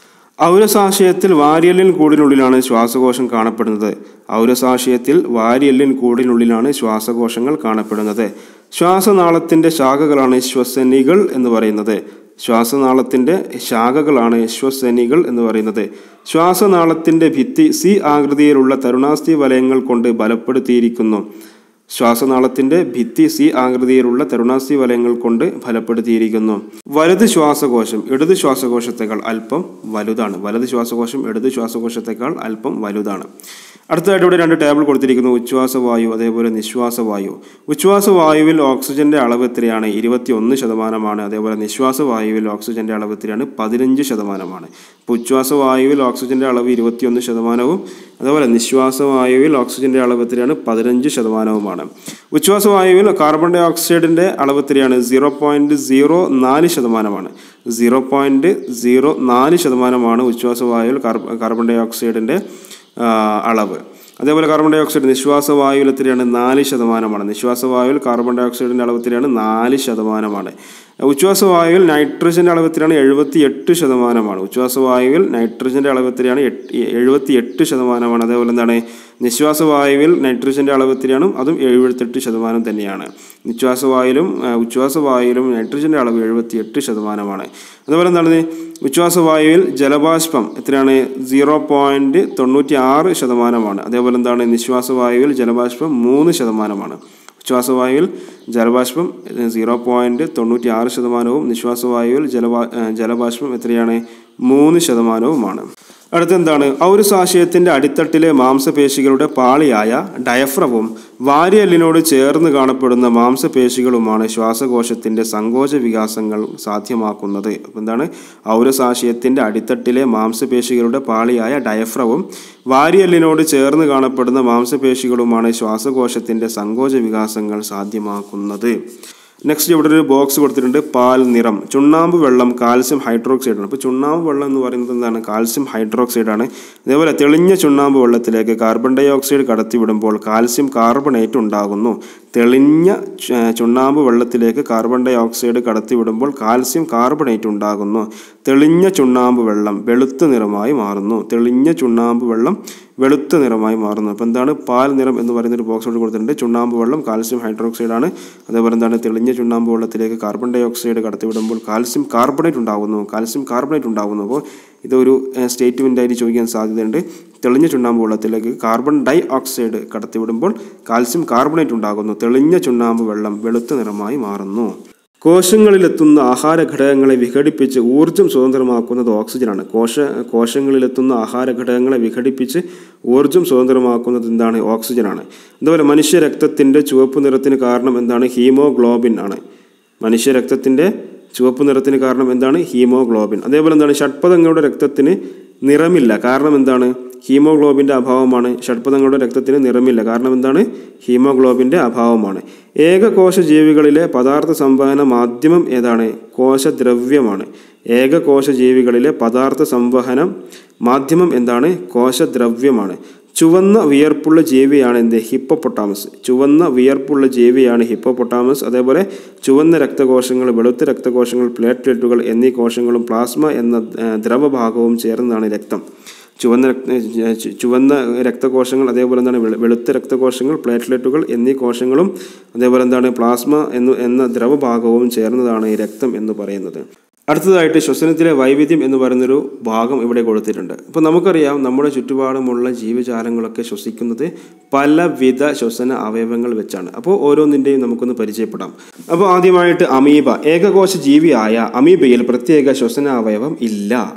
ഔരസാശയത്തിൽ വാരിയല്ലിൻ കൂടിനുള്ളിലാണ് ശ്വാസകോശം കാണപ്പെടുന്നത് ഔരസാശയത്തിൽ വാരിയല്ലിൻ കൂടിനുള്ളിലാണ് ശ്വാസകോശങ്ങൾ കാണപ്പെടുന്നത് ശ്വാസനാളത്തിൻ്റെ ശാഖകളാണ് ശ്വസനികൾ എന്ന് പറയുന്നത് ശ്വാസനാളത്തിൻ്റെ ശാഖകളാണ് ശ്വസനികൾ എന്ന് പറയുന്നത് ശ്വാസനാളത്തിൻ്റെ ഭിത്തി സി ആകൃതിയിലുള്ള തരുണാസ്ഥി വലയങ്ങൾ കൊണ്ട് ബലപ്പെടുത്തിയിരിക്കുന്നു ശ്വാസനാളത്തിന്റെ ഭിത്തി സി ആകൃതിയിലുള്ള തരുണാസ്ഥി വലയങ്ങൾ കൊണ്ട് ഫലപ്പെടുത്തിയിരിക്കുന്നു വലത് ശ്വാസകോശം ഇടത് ശ്വാസകോശത്തെക്കാൾ അല്പം വലുതാണ് വലത് ശ്വാസകോശം ഇടത് ശ്വാസകോശത്തെക്കാൾ അല്പം വലുതാണ് അടുത്തതായിട്ട് ഇവിടെ രണ്ട് ടേബിൾ കൊടുത്തിരിക്കുന്നു ഉച്ഛ്വാസവായു അതേപോലെ നിശ്വാസവായു ഉച്ഛ്വാസവായുവിൽ ഓക്സിജന്റെ അളവ് എത്രയാണ് ഇരുപത്തി ഒന്ന് ശതമാനമാണ് അതേപോലെ നിശ്വാസവായുവിൽ ഓക്സിജന്റെ അളവ് എത്രയാണ് പതിനഞ്ച് ശതമാനമാണ് ഇപ്പോൾ ഉച്ഛ്വാസവായുവിൽ ഓക്സിജന്റെ അളവ് ഇരുപത്തിയൊന്ന് ശതമാനവും അതുപോലെ നിശ്വാസവായുവിൽ ഓക്സിജന്റെ അളവ് എത്രയാണ് പതിനഞ്ച് ശതമാനവുമാണ് ഉച്ഛ്വാസവായുവിൽ കാർബൺ ഡൈ ഓക്സൈഡിന്റെ അളവ് എത്രയാണ് സീറോ പോയിന്റ് സീറോ നാല് ശതമാനമാണ് സീറോ പോയിന്റ് സീറോ നാല് ശതമാനമാണ് ഉച്ഛ്വാസവായുവിൽ കാർബൺ ഡൈ ഓക്സൈഡിന്റെ ആ, അളവ് അതേപോലെ കാർബൺ ഡൈ ഓക്സൈഡ് നിശ്വാസവായുവിൽ എത്രയാണ് നാല് ശതമാനമാണ് നിശ്വാസവായുവിൽ കാർബൺ ഡൈ ഓക്സൈഡിൻ്റെ അളവ് എത്രയാണ് നാല് ശതമാനമാണ് ഉച്ഛ്വാസവായുവിൽ നൈട്രജൻ്റെ അളവ് എത്രയാണ് എഴുപത്തി എട്ട് ശതമാനമാണ് ഉച്ഛ്വാസവായുവിൽ നൈട്രജൻ്റെ അളവ് എത്രയാണ് എഴുപത്തി എട്ട് ശതമാനമാണ് അതേപോലെ എന്താണ് നിശ്വാസവായുവിൽ നൈട്രജൻ്റെ അളവ് എത്രയാണ് അതും എഴുപത്തെട്ട് ശതമാനം തന്നെയാണ് നിശ്വാസവായുവിലും ആ, ഉച്ഛ്വാസവായുവിലും നൈട്രജൻ്റെ അളവ് എഴുപത്തി എട്ട് ശതമാനമാണ് അതുപോലെ എന്താണ് ഉച്ഛ്വാസവായുവിൽ ജലബാഷ്പം എത്രയാണ് സീറോ പോയിൻറ്റ് തൊണ്ണൂറ്റി ആറ് ശതമാനമാണ് അതേപോലെ എന്താണ് നിശ്വാസവായുവിൽ ജലബാഷ്പം മൂന്ന് ശതമാനമാണ് ഉച്ഛ്വാസവായുവിൽ ജലബാഷ്പം സീറോ പോയിൻറ്റ് തൊണ്ണൂറ്റി ആറ് ശതമാനവും നിശ്വാസവായുവിൽ ജലബാ ഏഹ് ജലബാഷ്പം എത്രയാണ് മൂന്ന് ശതമാനവുമാണ് അടുത്തെന്താണ് ഔരസാശയത്തിൻ്റെ അടിത്തട്ടിലെ മാംസപേശികളുടെ പാളിയായ ഡയഫ്രവും വാരിയല്ലിനോട് ചേർന്ന് കാണപ്പെടുന്ന മാംസപേശികളുമാണ് ശ്വാസകോശത്തിൻ്റെ സങ്കോച വികാസങ്ങൾ സാധ്യമാക്കുന്നത് അപ്പോൾ എന്താണ് ഔരസാശയത്തിൻ്റെ അടിത്തട്ടിലെ മാംസപേശികളുടെ പാളിയായ ഡയഫ്രവും വാരിയല്ലിനോട് ചേർന്ന് കാണപ്പെടുന്ന മാംസപേശികളുമാണ് ശ്വാസകോശത്തിൻ്റെ സങ്കോച വികാസങ്ങൾ സാധ്യമാക്കുന്നത് നെക്സ്റ്റ് ഇവിടെ ഒരു ബോക്സ് കൊടുത്തിട്ടുണ്ട് പാൽ നിറം ചുണ്ണാമ്പ് വെള്ളം കാൽസ്യം ഹൈഡ്രോക്സൈഡ് ആണ് അപ്പോൾ ചുണ്ണാമ്പ് വെള്ളം എന്ന് പറയുന്നത് എന്താണ് കാൽസ്യം ഹൈഡ്രോക്സൈഡ് ആണ് അതേപോലെ തെളിഞ്ഞ ചുണ്ണാമ്പ് വെള്ളത്തിലേക്ക് കാർബൺ ഡൈ ഓക്സൈഡ് കടത്തിവിടുമ്പോൾ കാൽസ്യം കാർബണേറ്റ് ഉണ്ടാകുന്നു തെളിഞ്ഞ ചു- ചുണ്ണാമ്പ് വെള്ളത്തിലേക്ക് കാർബൺ ഡൈ ഓക്സൈഡ് കടത്തിവിടുമ്പോൾ കാൽസ്യം കാർബണേറ്റ് ഉണ്ടാകുന്നു തെളിഞ്ഞ ചുണ്ണാമ്പ് വെള്ളം വെളുത്ത നിറമായി മാറുന്നു തെളിഞ്ഞ ചുണ്ണാമ്പ് വെള്ളം വെളുത്ത നിറമായി മാറുന്നു അപ്പോൾ എന്താണ് പാൽ നിറം എന്ന് പറയുന്ന ഒരു ബോക്സ് ഇവിടെ കൊടുത്തിട്ടുണ്ട് ചുണ്ണാമ്പ് വെള്ളം കാൽസ്യം ഹൈഡ്രോക്സൈഡ് ആണ് അതേപോലെ എന്താണ് തെളിഞ്ഞ ചുണ്ണാമ്പ് വെള്ളത്തിലേക്ക് കാർബൺ ഡൈ ഓക്സൈഡ് കടത്തിവിടുമ്പോൾ കാൽസ്യം കാർബണേറ്റ് ഉണ്ടാകുന്നു കാൽസ്യം കാർബണേറ്റ് ഉണ്ടാകുന്നു അപ്പോൾ ഇതൊരു സ്റ്റേറ്റ്മെൻ്റ് ആയിട്ട് ചോദിക്കാൻ സാധ്യതയുണ്ട് തെളിഞ്ഞ ചുണ്ണാമ്പ് വെള്ളത്തിലേക്ക് കാർബൺ ഡൈ ഓക്സൈഡ് കടത്തിവിടുമ്പോൾ കാൽസ്യം കാർബണേറ്റ് ഉണ്ടാകുന്നു തെളിഞ്ഞ ചുണ്ണാമ്പ് വെള്ളം വെളുത്ത നിറമായി മാറുന്നു കോശങ്ങളിലെത്തുന്ന ആഹാര ഘടകങ്ങളെ വിഘടിപ്പിച്ച് ഊർജം സ്വതന്ത്രമാക്കുന്നത് ഓക്സിജനാണ് കോശ കോശങ്ങളിലെത്തുന്ന ആഹാര ഘടകങ്ങളെ വിഘടിപ്പിച്ച് ഊർജം സ്വതന്ത്രമാക്കുന്നത് എന്താണ് ഓക്സിജനാണ് അതുപോലെ മനുഷ്യ രക്തത്തിൻ്റെ ചുവപ്പ് നിറത്തിന് കാരണം എന്താണ് ഹീമോഗ്ലോബിൻ ആണ് മനുഷ്യ രക്തത്തിൻ്റെ ചുവപ്പ് നിറത്തിന് കാരണം എന്താണ് ഹീമോഗ്ലോബിൻ അതേപോലെ എന്താണ് ഷഡ്പദങ്ങളുടെ രക്തത്തിന് നിറമില്ല കാരണം എന്താണ് ഹീമോഗ്ലോബിൻ്റെ അഭാവമാണ് ഷഡ്പദങ്ങളുടെ രക്തത്തിന് നിറമില്ല കാരണം എന്താണ് ഹീമോഗ്ലോബിൻ്റെ അഭാവമാണ് ഏകകോശ ജീവികളിലെ പദാർത്ഥ സംവഹന മാധ്യമം ഏതാണ് കോശദ്രവ്യമാണ് ഏകകോശ ജീവികളിലെ പദാർത്ഥ സംവഹനം മാധ്യമം എന്താണ് കോശദ്രവ്യമാണ് ചുവന്ന വിയർപ്പുള്ള ജീവിയാണ് എന്ത് ഹിപ്പോപ്പൊട്ടാമസ് ചുവന്ന വിയർപ്പുള്ള ജീവിയാണ് ഹിപ്പോപ്പൊട്ടാമസ് അതേപോലെ ചുവന്ന രക്തകോശങ്ങൾ വെളുത്ത രക്തകോശങ്ങൾ പ്ലേറ്റ്ലെറ്റുകൾ എന്നീ കോശങ്ങളും പ്ലാസ്മ എന്ന ആ, ദ്രവഭാഗവും ചേർന്നതാണ് രക്തം ചുവന്ന രക്ത ചു- ചുവന്ന രക്തകോശങ്ങൾ അതേപോലെ എന്താണ് വെളു- വെളുത്ത രക്തകോശങ്ങൾ പ്ലേറ്റ്ലെറ്റുകൾ എന്നീ കോശങ്ങളും അതേപോലെ എന്താണ് പ്ലാസ്മ എന്ന് എന്ന ദ്രവഭാഗവും ചേർന്നതാണ് ഈ രക്തം എന്ന് പറയുന്നത് അടുത്തതായിട്ട് ശ്വസനത്തിലെ വൈവിധ്യം എന്ന് പറയുന്നൊരു ഭാഗം ഇവിടെ കൊടുത്തിട്ടുണ്ട് അപ്പോൾ നമുക്കറിയാം നമ്മുടെ ചുറ്റുപാടുമുള്ള ജീവജാലങ്ങളൊക്കെ ശ്വസിക്കുന്നത് പലവിധ ശ്വസന അവയവങ്ങൾ വെച്ചാണ് അപ്പോൾ ഓരോന്നിൻ്റെയും നമുക്കൊന്ന് പരിചയപ്പെടാം അപ്പോൾ ആദ്യമായിട്ട് അമീബ ഏകകോശ ജീവിയായ അമീബയിൽ പ്രത്യേക ശ്വസന അവയവം ഇല്ല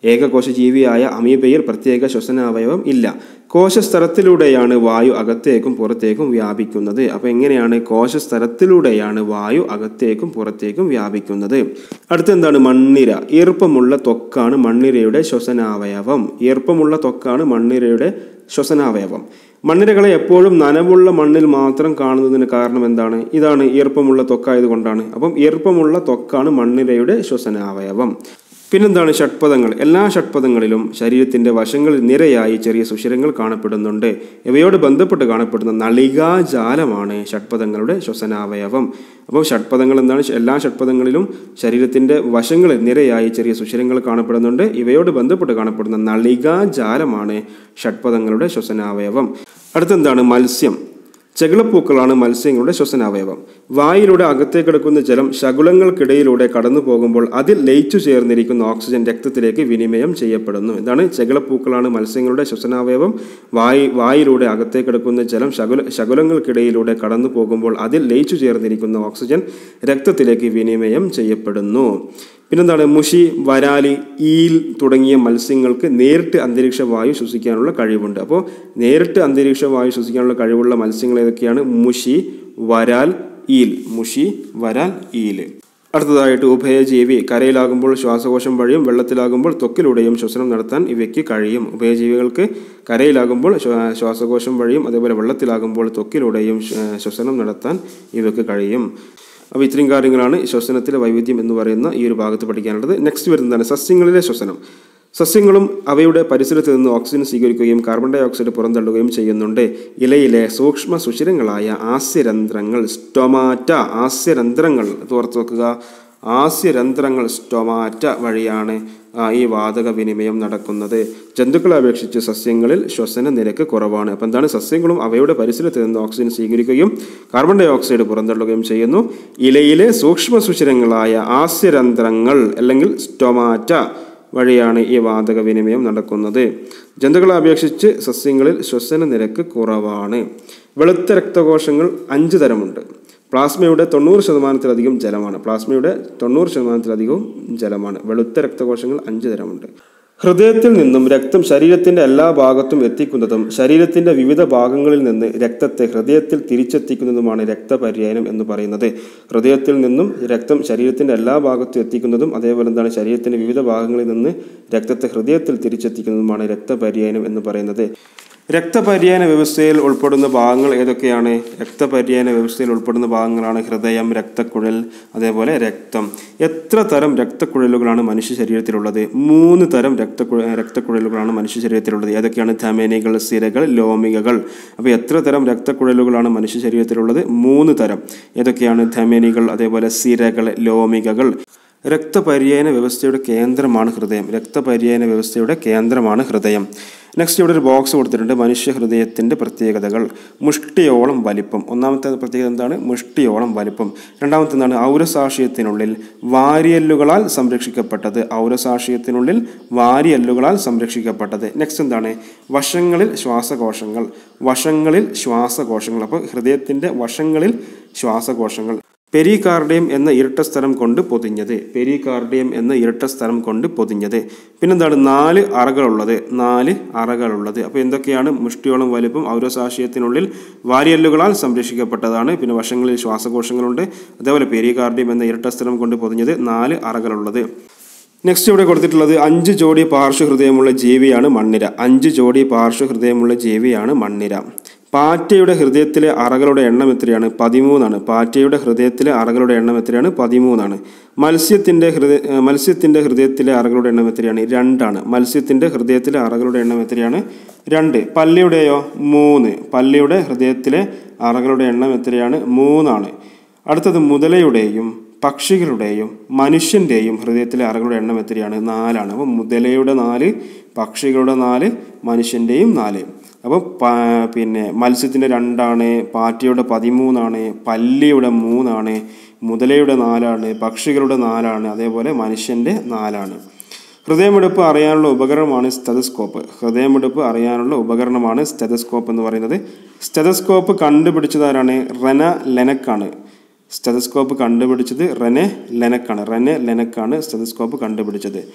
ഏകകോശജീവിയായ അമീബയിൽ പ്രത്യേക ശ്വസനാവയവം ഇല്ല കോശസ്തരത്തിലൂടെയാണ് വായു അകത്തേക്കും പുറത്തേക്കും വ്യാപിക്കുന്നത് അപ്പോൾ എങ്ങനെയാണ് കോശസ്തരത്തിലൂടെയാണ് വായു അകത്തേക്കും പുറത്തേക്കും വ്യാപിക്കുന്നത് അടുത്ത എന്താണ് മണ്ണിര ഈർപ്പമുള്ള ത്വക്കാണ് മണ്ണിരയുടെ ശ്വസനാവയവം ഈർപ്പമുള്ള ത്വക്കാണ് മണ്ണിരയുടെ ശ്വസനാവയവം മണ്ണിരകളെ എപ്പോഴും നനവുള്ള മണ്ണിൽ മാത്രം കാണുന്നതിന് കാരണം എന്താണ് ഇതാണ് ഈർപ്പമുള്ള ത്വക്കായതുകൊണ്ടാണ് അപ്പം ഈർപ്പമുള്ള ത്വക്കാണ് മണ്ണിരയുടെ ശ്വസനാവയവം പിന്നെന്താണ് ഷഡ്പദങ്ങൾ എല്ലാ ഷഡ്പദങ്ങളിലും ശരീരത്തിന്റെ വശങ്ങളിൽ നിരയായി ചെറിയ സുഷിരങ്ങൾ കാണപ്പെടുന്നുണ്ട് ഇവയോട് ബന്ധപ്പെട്ട് കാണപ്പെടുന്ന നളികാജാലമാണ് ഷഡ്പദങ്ങളുടെ ശ്വസനാവയവം അപ്പോൾ ഷഡ്പദങ്ങൾ എന്താണ് എല്ലാ ഷഡ്പദങ്ങളിലും ശരീരത്തിന്റെ വശങ്ങളിൽ നിരയായി ചെറിയ സുഷിരങ്ങൾ കാണപ്പെടുന്നുണ്ട് ഇവയോട് ബന്ധപ്പെട്ട് കാണപ്പെടുന്ന നളികാജാലമാണ് ഷഡ്പദങ്ങളുടെ ശ്വസനാവയവം അടുത്തെന്താണ് മത്സ്യം ചെകിളപ്പൂക്കളാണ് മത്സ്യങ്ങളുടെ ശ്വസനാവയവം വായിലൂടെ അകത്തേക്കെടുക്കുന്ന ജലം ശകുലങ്ങൾക്കിടയിലൂടെ കടന്നു പോകുമ്പോൾ അതിൽ ലയിച്ചു ചേർന്നിരിക്കുന്ന ഓക്സിജൻ രക്തത്തിലേക്ക് വിനിമയം ചെയ്യപ്പെടുന്നു എന്താണ് ചെകിളപ്പൂക്കളാണ് മത്സ്യങ്ങളുടെ ശ്വസനാവയവം വായി വായിലൂടെ അകത്തേക്കെടുക്കുന്ന ജലം ശകുല ശകുലങ്ങൾക്കിടയിലൂടെ കടന്നു പോകുമ്പോൾ അതിൽ ലയിച്ചു ചേർന്നിരിക്കുന്ന ഓക്സിജൻ രക്തത്തിലേക്ക് വിനിമയം ചെയ്യപ്പെടുന്നു പിന്നെന്താണ് മുഷി വരാലി ഈൽ തുടങ്ങിയ മത്സ്യങ്ങൾക്ക് നേരിട്ട് അന്തരീക്ഷ വായു ശ്വസിക്കാനുള്ള കഴിവുണ്ട് അപ്പോൾ നേരിട്ട് അന്തരീക്ഷ വായു ശ്വസിക്കാനുള്ള കഴിവുള്ള മത്സ്യങ്ങൾ ഏതൊക്കെയാണ് മുഷി വരാൽ ഈൽ മുഷി വരാൽ ഈൽ അടുത്തതായിട്ട് ഉഭയജീവി കരയിലാകുമ്പോൾ ശ്വാസകോശം വഴിയും വെള്ളത്തിലാകുമ്പോൾ ത്വക്കിലൂടെയും ശ്വസനം നടത്താൻ ഇവയ്ക്ക് കഴിയും ഉഭയജീവികൾക്ക് കരയിലാകുമ്പോൾ ശ്വാ- ശ്വാസകോശം വഴിയും അതേപോലെ വെള്ളത്തിലാകുമ്പോൾ ത്വക്കിലൂടെയും ശ്വ- ശ്വസനം നടത്താൻ ഇവയ്ക്ക് കഴിയും അപ്പോൾ ഇത്രയും കാര്യങ്ങളാണ് ശ്വസനത്തിലെ വൈവിധ്യം എന്ന് പറയുന്ന ഈ ഒരു ഭാഗത്ത് പഠിക്കാനുള്ളത് നെക്സ്റ്റ് വരുന്നതാണ് സസ്യങ്ങളിലെ ശ്വസനം സസ്യങ്ങളും അവയുടെ പരിസരത്ത് നിന്ന് ഓക്സിജൻ സ്വീകരിക്കുകയും കാർബൺ ഡൈ ഓക്സൈഡ് പുറന്തള്ളുകയും ചെയ്യുന്നുണ്ട് ഇലയിലെ സൂക്ഷ്മ സുഷിരങ്ങളായ ആസ്യരന്ധ്രങ്ങൾ സ്റ്റൊമാറ്റ ആസ്യരന്ധ്രങ്ങൾ അത് ഓർത്ത് വെക്കുക ആസ്യരന്ധ്രങ്ങൾ സ്റ്റൊമാറ്റ വഴിയാണ് ആ, ഈ വാതക വിനിമയം നടക്കുന്നത് ജന്തുക്കളെ അപേക്ഷിച്ച് സസ്യങ്ങളിൽ ശ്വസന നിരക്ക് കുറവാണ് അപ്പം എന്താണ് സസ്യങ്ങളും അവയുടെ പരിസരത്ത് നിന്ന് ഓക്സിജൻ സ്വീകരിക്കുകയും കാർബൺ ഡൈ ഓക്സൈഡ് പുറന്തള്ളുകയും ചെയ്യുന്നു ഇലയിലെ സൂക്ഷ്മ സുഷിരങ്ങളായ ആസ്യരന്ധ്രങ്ങൾ അല്ലെങ്കിൽ സ്റ്റൊമാറ്റ വഴിയാണ് ഈ വാതക വിനിമയം നടക്കുന്നത് ജന്തുക്കളെ അപേക്ഷിച്ച് സസ്യങ്ങളിൽ ശ്വസന നിരക്ക് കുറവാണ് വെളുത്ത രക്തകോശങ്ങൾ അഞ്ച് തരമുണ്ട് പ്ലാസ്മയുടെ തൊണ്ണൂറ് ശതമാനത്തിലധികം ജലമാണ് പ്ലാസ്മയുടെ തൊണ്ണൂറ് ശതമാനത്തിലധികവും ജലമാണ് വെളുത്ത രക്തകോശങ്ങൾ അഞ്ച് തരമുണ്ട് ഹൃദയത്തിൽ നിന്നും രക്തം ശരീരത്തിന്റെ എല്ലാ ഭാഗത്തും എത്തിക്കുന്നതും ശരീരത്തിന്റെ വിവിധ ഭാഗങ്ങളിൽ നിന്ന് രക്തത്തെ ഹൃദയത്തിൽ തിരിച്ചെത്തിക്കുന്നതുമാണ് രക്തപര്യായനം എന്ന് പറയുന്നത് ഹൃദയത്തിൽ നിന്നും രക്തം ശരീരത്തിന്റെ എല്ലാ ഭാഗത്തും എത്തിക്കുന്നതും അതേപോലെ എന്താണ് ശരീരത്തിന്റെ വിവിധ ഭാഗങ്ങളിൽ നിന്ന് രക്തത്തെ ഹൃദയത്തിൽ തിരിച്ചെത്തിക്കുന്നതുമാണ് രക്തപര്യായനം എന്ന് പറയുന്നത് രക്തപര്യായന വ്യവസ്ഥയിൽ ഉൾപ്പെടുന്ന ഭാഗങ്ങൾ ഏതൊക്കെയാണ് രക്തപര്യായന വ്യവസ്ഥയിൽ ഉൾപ്പെടുന്ന ഭാഗങ്ങളാണ് ഹൃദയം രക്തക്കുഴൽ അതേപോലെ രക്തം എത്ര തരം രക്തക്കുഴലുകളാണ് മനുഷ്യ ശരീരത്തിലുള്ളത് മൂന്ന് തരം രക്തക്കുഴ രക്തക്കുഴലുകളാണ് മനുഷ്യ ശരീരത്തിലുള്ളത് ഏതൊക്കെയാണ് ധമനികൾ സിരകൾ ലോമികകൾ അപ്പോൾ എത്ര തരം രക്തക്കുഴലുകളാണ് മനുഷ്യ ശരീരത്തിലുള്ളത് മൂന്ന് തരം ഏതൊക്കെയാണ് ധമനികൾ അതേപോലെ സിരകൾ ലോമികകൾ രക്തപര്യായന വ്യവസ്ഥയുടെ കേന്ദ്രമാണ് ഹൃദയം രക്തപര്യായന വ്യവസ്ഥയുടെ കേന്ദ്രമാണ് ഹൃദയം നെക്സ്റ്റ് ഇവിടെ ഒരു ബോക്സ് കൊടുത്തിട്ടുണ്ട് മനുഷ്യ ഹൃദയത്തിൻ്റെ പ്രത്യേകതകൾ മുഷ്ടിയോളം വലിപ്പം ഒന്നാമത്തെ പ്രത്യേകത എന്താണ് മുഷ്ടിയോളം വലിപ്പം രണ്ടാമത്തെ എന്താണ് ഔരസാക്ഷ്യത്തിനുള്ളിൽ വാരിയല്ലുകളാൽ സംരക്ഷിക്കപ്പെട്ടത് ഔരസാക്ഷ്യത്തിനുള്ളിൽ വാരിയല്ലുകളാൽ സംരക്ഷിക്കപ്പെട്ടത് നെക്സ്റ്റ് എന്താണ് വശങ്ങളിൽ ശ്വാസകോശങ്ങൾ വശങ്ങളിൽ ശ്വാസകോശങ്ങൾ അപ്പോൾ ഹൃദയത്തിൻ്റെ വശങ്ങളിൽ ശ്വാസകോശങ്ങൾ പെരികാർഡിയം എന്ന ഇരട്ട സ്ഥലം കൊണ്ട് പൊതിഞ്ഞത് പെരികാർഡിയം എന്ന ഇരട്ട സ്ഥലം കൊണ്ട് പൊതിഞ്ഞത് പിന്നെന്താണ് നാല് അറകളുള്ളത് നാല് അറകളുള്ളത് അപ്പോൾ എന്തൊക്കെയാണ് മുഷ്ടിയോളം വലുപ്പം ഔരസാശയത്തിനുള്ളിൽ വാരിയല്ലുകളാൽ സംരക്ഷിക്കപ്പെട്ടതാണ് പിന്നെ വശങ്ങളിൽ ശ്വാസകോശങ്ങളുണ്ട് അതേപോലെ പെരികാർഡിയം എന്ന ഇരട്ട സ്ഥലം കൊണ്ട് പൊതിഞ്ഞത് നാല് അറകളുള്ളത് നെക്സ്റ്റ് ഇവിടെ കൊടുത്തിട്ടുള്ളത് അഞ്ച് ജോഡി പാർശ്വഹൃദയമുള്ള ജീവിയാണ് മണ്ണിര അഞ്ച് ജോഡി പാർശ്വഹൃദയമുള്ള ജീവിയാണ് മണ്ണിര പാറ്റയുടെ ഹൃദയത്തിലെ അറകളുടെ എണ്ണം എത്രയാണ് പതിമൂന്നാണ് പാറ്റയുടെ ഹൃദയത്തിലെ അറകളുടെ എണ്ണം എത്രയാണ് പതിമൂന്നാണ് മത്സ്യത്തിൻ്റെ ഹൃദയ ഏഹ് മത്സ്യത്തിൻ്റെ ഹൃദയത്തിലെ അറകളുടെ എണ്ണം എത്രയാണ് രണ്ടാണ് മത്സ്യത്തിൻ്റെ ഹൃദയത്തിലെ അറകളുടെ എണ്ണം എത്രയാണ് രണ്ട് പല്ലിയുടെയോ മൂന്ന് പല്ലിയുടെ ഹൃദയത്തിലെ അറകളുടെ എണ്ണം എത്രയാണ് മൂന്നാണ് അടുത്തത് മുതലയുടെയും പക്ഷികളുടെയും മനുഷ്യൻ്റെയും ഹൃദയത്തിലെ അറകളുടെ എണ്ണം എത്രയാണ് നാലാണ് അപ്പോൾ മുതലയുടെ നാല് പക്ഷികളുടെ നാല് മനുഷ്യൻ്റെയും നാല് അപ്പോൾ പ- പിന്നെ മത്സ്യത്തിൻ്റെ രണ്ടാണ് പാറ്റയുടെ പതിമൂന്നാണ് പല്ലിയുടെ മൂന്നാണ് മുതലയുടെ നാലാണ് പക്ഷികളുടെ നാലാണ് അതേപോലെ മനുഷ്യൻ്റെ നാലാണ് ഹൃദയമിടിപ്പ് അറിയാനുള്ള ഉപകരണമാണ് സ്റ്റെതസ്കോപ്പ് ഹൃദയമിടിപ്പ് അറിയാനുള്ള ഉപകരണമാണ് സ്റ്റെതസ്കോപ്പ് എന്ന് പറയുന്നത് സ്റ്റെതസ്കോപ്പ് കണ്ടുപിടിച്ചതാരാണ് റെന ലെനക്കാണ് സ്റ്റെതസ്കോപ്പ് കണ്ടുപിടിച്ചത് റെനെ ലെനക്കാണ് റെനെ ലെനക്കാണ് സ്റ്റെതസ്കോപ്പ് കണ്ടുപിടിച്ചത്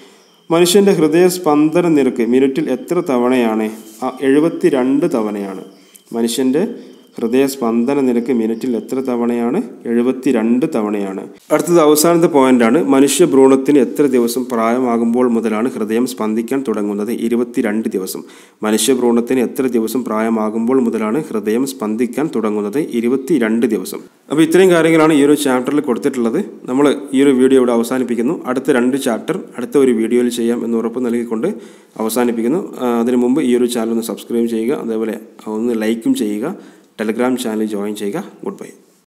മനുഷ്യൻ്റെ ഹൃദയസ്പന്ദന നിരക്ക് മിനിറ്റിൽ എത്ര തവണയാണ് എഴുപത്തി രണ്ട് തവണയാണ് മനുഷ്യൻ്റെ ഹൃദയസ്പന്ദന നിരക്ക് മിനിറ്റിൽ എത്ര തവണയാണ് എഴുപത്തി രണ്ട് തവണയാണ് അടുത്തത് അവസാനത്തെ പോയിന്റാണ് മനുഷ്യ ഭ്രൂണത്തിന് എത്ര ദിവസം പ്രായമാകുമ്പോൾ മുതലാണ് ഹൃദയം സ്പന്ദിക്കാൻ തുടങ്ങുന്നത് ഇരുപത്തിരണ്ട് ദിവസം മനുഷ്യ ഭ്രൂണത്തിന് എത്ര ദിവസം പ്രായമാകുമ്പോൾ മുതലാണ് ഹൃദയം സ്പന്ദിക്കാൻ തുടങ്ങുന്നത് ഇരുപത്തിരണ്ട് ദിവസം അപ്പോൾ ഇത്രയും കാര്യങ്ങളാണ് ഈ ഒരു ചാപ്റ്ററിൽ കൊടുത്തിട്ടുള്ളത് നമ്മൾ ഈ ഒരു വീഡിയോ ഇവിടെ അവസാനിപ്പിക്കുന്നു അടുത്ത രണ്ട് ചാപ്റ്റർ അടുത്ത ഒരു വീഡിയോയിൽ ചെയ്യാം എന്ന് ഉറപ്പ് നൽകിക്കൊണ്ട് അവസാനിപ്പിക്കുന്നു ആ, അതിനു മുമ്പ് ഈ ഒരു ചാനൽ ഒന്ന് സബ്സ്ക്രൈബ് ചെയ്യുക അതേപോലെ ഒന്ന് ലൈക്കും ചെയ്യുക ടെലഗ്രാം ചാനൽ ജോയിൻ ചെയ്യുക ഗുഡ് ബൈ